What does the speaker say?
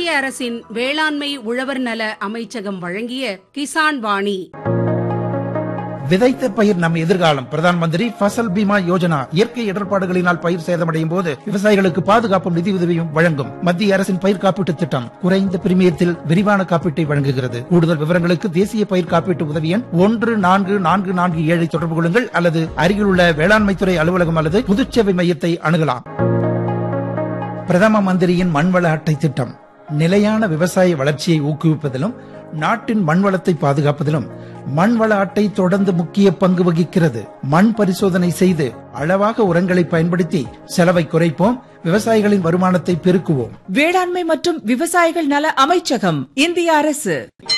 இந்திய அரசின் வேளாண்மை உழவர் நல அமைச்சகம் வழங்கிய கிசான் வாணி விதைத்த பயிர் நம் எதிர்காலம் பிரதான் மந்திரி ஃபசல் பீமா யோஜனா இயற்கை இடர்பாடுகளினால் பயிர் சேதமடையும் போது விவசாயிகளுக்கு பாதுகாப்பும் நிதியுதவியும் வழங்கும் மத்திய அரசின் பயிர் காப்பீட்டு திட்டம் குறைந்த பிரீமியத்தில் விரிவான காப்பீட்டை வழங்குகிறது கூடுதல் விவரங்களுக்கு தேசிய பயிர் காப்பீட்டு உதவி எண் ஒன்று நான்கு நான்கு நான்கு ஏழை தொடர்பு கொள்ளுங்கள் அல்லது அருகிலுள்ள வேளாண்மைத்துறை அலுவலகம் அல்லது பொதுச்சேவை மையத்தை அணுகலாம் பிரதம மந்திரியின் மண்வள அட்டை திட்டம் நிலையான விவசாய வளர்ச்சியை ஊக்குவிப்பதிலும் நாட்டின் மண்வளத்தை பாதுகாப்பதிலும் மண்வள அட்டை தொடர்ந்து முக்கிய பங்கு வகிக்கிறது மண் பரிசோதனை செய்து அளவாக உரங்களை பயன்படுத்தி செலவை குறைப்போம் விவசாயிகளின் வருமானத்தை பெருக்குவோம் வேளாண்மை மற்றும் விவசாயிகள் நல அமைச்சகம் இந்திய அரசு